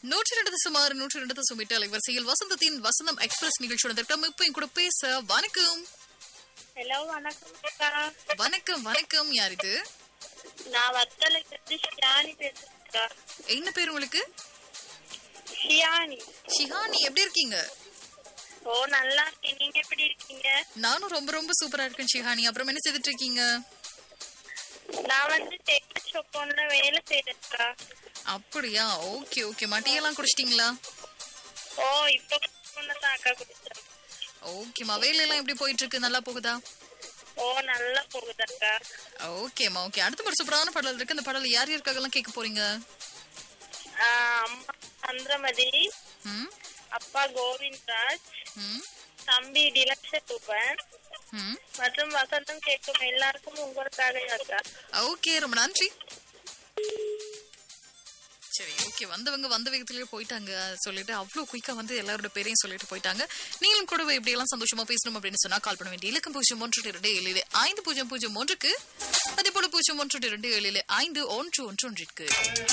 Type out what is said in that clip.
நூற்றி ரெண்டு சுமார் நூற்றி ரெண்டு சுமிட்டு அலைவரிசையில் வசந்தத்தின் வசந்தம் எக்ஸ்பிரஸ் நிகழ்ச்சியோட திட்டம் இப்ப என் கூட பேச வணக்கம் ஹலோ வணக்கம் அக்கா வணக்கம் வணக்கம் யார் இது நான் வத்தல இருந்து ஷியானி பேசுறேன்க்கா என்ன பேர் உங்களுக்கு ஷியானி ஷிஹானி எப்படி இருக்கீங்க ஓ நல்லா இருக்கேன் நீங்க எப்படி இருக்கீங்க நானும் ரொம்ப ரொம்ப சூப்பரா இருக்கேன் ஷிஹானி அப்புறம் என்ன செய்துட்டு இருக்கீங்க நான் வந்து டெக்ஸ்ட் ஷாப் ஒன்ல வேலை செய்யறேன்க்கா அப்படியா ஓகே ஓகே மட்டியெல்லாம் குடிச்சிட்டீங்களா ஓ இப்போ தான் அக்கா குடிச்சேன் ஓகேம்மா வேலையெல்லாம் எப்படி போயிட்டு இருக்கு நல்லா போகுதா ஓ நல்லா போகுது அக்கா ஓகேம்மா ஓகே அடுத்த ஒரு சூப்பரான பாடல் இருக்கு அந்த பாடல் யார் யாருக்காகலாம் கேட்க போறீங்க ஆஹ் அம்மா சந்திரமதி ம் அப்பா கோவிந்த்ராஜ் ம் தம்பி டிலக்ஷ தூபன் ம் மற்றும் வசந்தம் கேட்கும் எல்லாருக்கும் உங்களுக்காக அக்கா ஓகே ரொம்ப நன்றி சரி ஓகே வந்தவங்க வந்த வேகத்திலேயே போயிட்டாங்க சொல்லிட்டு அவ்வளோ குயிக்கா வந்து எல்லாரோட பேரையும் சொல்லிட்டு போயிட்டாங்க நீங்களும் கூட இப்படி எல்லாம் சந்தோஷமா பேசணும் அப்படின்னு சொன்னா கால் பண்ண வேண்டிய இலக்கம் பூஜ்ஜியம் ஒன்று இரண்டு ஏழில் ஐந்து பூஜ்ஜியம் பூஜ்ஜியம் ஒன்றுக்கு அதே போல பூஜ்ஜியம் ஒன்று இரண்டு ஏழில் ஐந்து ஒன்று ஒன்று ஒன்றிற்கு